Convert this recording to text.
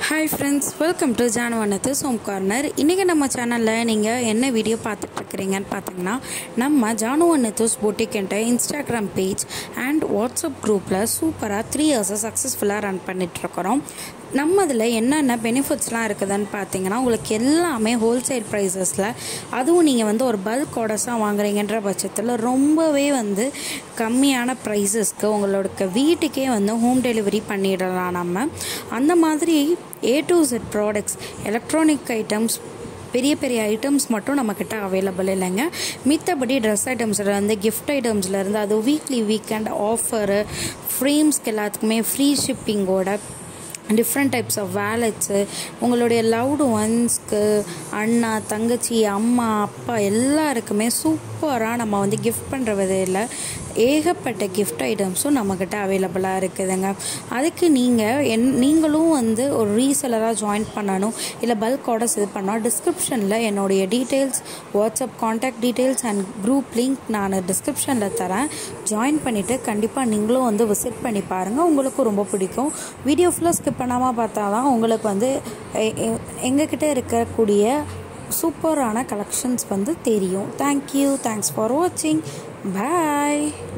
hi friends welcome to ஜானவனத்து சோம் corner இன்றைக்கி நம்ம சேனலில் நீங்கள் என்ன வீடியோ பார்த்துட்ருக்குறீங்கன்னு பார்த்தீங்கன்னா நம்ம ஜானுவனத்துஸ் பொட்டிக்கிட்ட இன்ஸ்டாகிராம் பேஜ் அண்ட் வாட்ஸ்அப் குரூப்பில் சூப்பராக த்ரீ இயர்ஸை சக்ஸஸ்ஃபுல்லாக ரன் பண்ணிகிட்ருக்குறோம் நம்ம இதில் என்னென்ன பெனிஃபிட்ஸ்லாம் இருக்குதுன்னு பார்த்தீங்கன்னா உங்களுக்கு எல்லாமே ஹோல்சேல் ப்ரைஸஸில் அதுவும் நீங்கள் வந்து ஒரு பல்க் ஆர்டர்ஸாக வாங்குறீங்கன்ற பட்சத்தில் ரொம்பவே வந்து கம்மியான ப்ரைஸஸ்க்கு உங்களோட வீட்டுக்கே வந்து ஹோம் டெலிவரி பண்ணிடலாம் நம்ம அந்த மாதிரி A to Z products electronic items பெரிய பெரிய ஐட்டம்ஸ் மட்டும் நம்மக்கிட்ட அவைலபிள் இல்லைங்க மித்தபடி ட்ரெஸ் ஐட்டம்ஸ்லேருந்து கிஃப்ட் ஐட்டம்ஸ்லேருந்து அது வீக்லி வீக்கெண்ட் ஆஃபரு ஃப்ரேம்ஸ்க்கு எல்லாத்துக்குமே ஃப்ரீ ஷிப்பிங்கோட டிஃப்ரெண்ட் டைப்ஸ் ஆஃப் வேலட்ஸு உங்களுடைய லவ்டு ஒன்ஸ்க்கு அண்ணா தங்கச்சி அம்மா அப்பா எல்லாருக்குமே சூப்பராக நம்ம வந்து கிஃப்ட் பண்ணுற விதையில் ஏகப்பட்ட கிஃப்ட் ஐட்டம்ஸும் நம்மக்கிட்ட அவைலபிளாக இருக்குதுங்க அதுக்கு நீங்கள் என் நீங்களும் வந்து ஒரு ரீசெலராக ஜாயின் பண்ணணும் இல்லை பல்க் ஆர்டர்ஸ் இது பண்ணால் டிஸ்கிரிப்ஷனில் என்னுடைய details WhatsApp contact details and group link நான் டிஸ்கிரிப்ஷனில் தரேன் ஜாயின் பண்ணிவிட்டு கண்டிப்பாக நீங்களும் வந்து விசிட் பண்ணி பாருங்கள் உங்களுக்கும் ரொம்ப பிடிக்கும் வீடியோ ஃபுல்லாக ஸ்கிப் பண்ணாமல் பார்த்தா தான் உங்களுக்கு வந்து எங்ககிட்ட இருக்கக்கூடிய சூப்பரான கலெக்ஷன்ஸ் வந்து தெரியும் தேங்க்யூ தேங்க்ஸ் ஃபார் வாட்சிங் பாய்